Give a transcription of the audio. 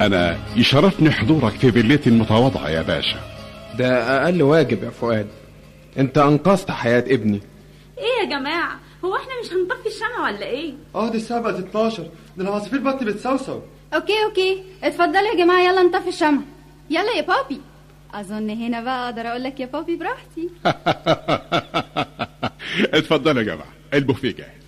أنا يشرفني حضورك في فيلتي المتواضعة يا باشا ده أقل واجب يا فؤاد أنت أنقذت حياة ابني ايه يا جماعة هو احنا مش هنطفي الشمع ولا ايه اه دي الساعة بقت 12 ده العصافير بطل بتسوسو اوكي اوكي اتفضلوا يا جماعه يلا نطفي الشمع يلا يا بابي اظن هنا بقى اقدر اقول لك يا بابي براحتي اتفضلوا يا جماعة البوفيه جاهز